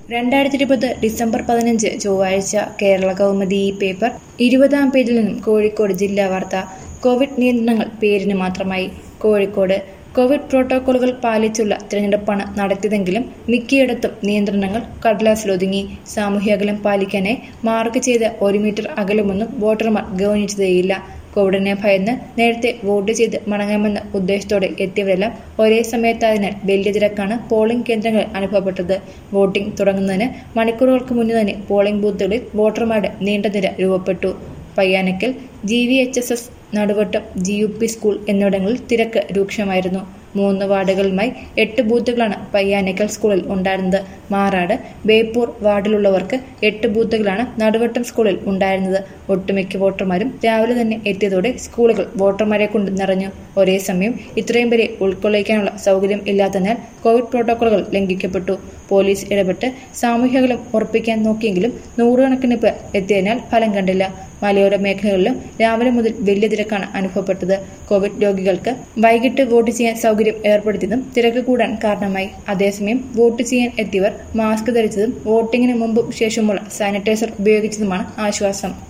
രണ്ടായിരത്തി ഇരുപത് ഡിസംബർ പതിനഞ്ച് ചൊവ്വാഴ്ച കേരള കൗമുദി ഈ പേപ്പർ ഇരുപതാം പേജിൽ നിന്നും കോഴിക്കോട് ജില്ലാ വാർത്ത കോവിഡ് നിയന്ത്രണങ്ങൾ പേരിന് മാത്രമായി കോഴിക്കോട് കോവിഡ് പ്രോട്ടോകോളുകൾ പാലിച്ചുള്ള തിരഞ്ഞെടുപ്പാണ് നടത്തിയതെങ്കിലും മിക്കയിടത്തും നിയന്ത്രണങ്ങൾ കടലാസിലൊതുങ്ങി സാമൂഹ്യ അകലം പാലിക്കാനായി മാർക്ക് ചെയ്ത ഒരു മീറ്റർ അകലമൊന്നും വോട്ടർമാർ ഗൗനിച്ചതേയില്ല കോവിഡിനെ ഭയന്ന് നേരത്തെ വോട്ട് ചെയ്ത് മടങ്ങാമെന്ന ഉദ്ദേശത്തോടെ എത്തിയവരെല്ലാം ഒരേ സമയത്തായതിനാൽ വലിയ തിരക്കാണ് പോളിംഗ് കേന്ദ്രങ്ങളിൽ അനുഭവപ്പെട്ടത് വോട്ടിംഗ് തുടങ്ങുന്നതിന് മണിക്കൂറുകൾക്ക് മുന്നേ തന്നെ പോളിംഗ് ബൂത്തുകളിൽ വോട്ടർമാരുടെ നീണ്ട നിര രൂപപ്പെട്ടു Payyanakkal G V H S S Naduvattom G U P school എന്നിവിടങ്ങളിൽ തിരക്ക് രൂക്ഷമായിരുന്നു മൂന്ന് വാർഡുകളുമായി എട്ട് ബൂത്തുകളാണ് പയ്യാനക്കൽ സ്കൂളിൽ ഉണ്ടായിരുന്നത് മാറാട് ബേപ്പൂർ വാർഡിലുള്ളവർക്ക് എട്ട് ബൂത്തുകളാണ് നടുവട്ടം സ്കൂളിൽ ഉണ്ടായിരുന്നത് ഒട്ടുമിക്ക വോട്ടർമാരും രാവിലെ തന്നെ എത്തിയതോടെ സ്കൂളുകൾ വോട്ടർമാരെ കൊണ്ട് നിറഞ്ഞു ഒരേ സമയം ഇത്രയും പേരെ ഉൾക്കൊള്ളിക്കാനുള്ള സൗകര്യം ഇല്ലാത്തതിനാൽ കോവിഡ് പ്രോട്ടോകോളുകൾ ലംഘിക്കപ്പെട്ടു പോലീസ് ഇടപെട്ട് സാമൂഹ്യകലം ഉറപ്പിക്കാൻ നോക്കിയെങ്കിലും നൂറുകണക്കിന് പേർ എത്തിയതിനാൽ ഫലം കണ്ടില്ല മലയോര മേഖലകളിലും രാവിലെ മുതൽ വലിയ തിരക്കാണ് അനുഭവപ്പെട്ടത് കോവിഡ് രോഗികൾക്ക് വൈകിട്ട് വോട്ട് ചെയ്യാൻ സൗകര്യം ഏർപ്പെടുത്തിയതും തിരക്ക് കൂടാൻ കാരണമായി അതേസമയം വോട്ട് ചെയ്യാൻ എത്തിയവർ മാസ്ക് ധരിച്ചതും വോട്ടിംഗിന് മുമ്പും ശേഷമുള്ള സാനിറ്റൈസർ ഉപയോഗിച്ചതുമാണ് ആശ്വാസം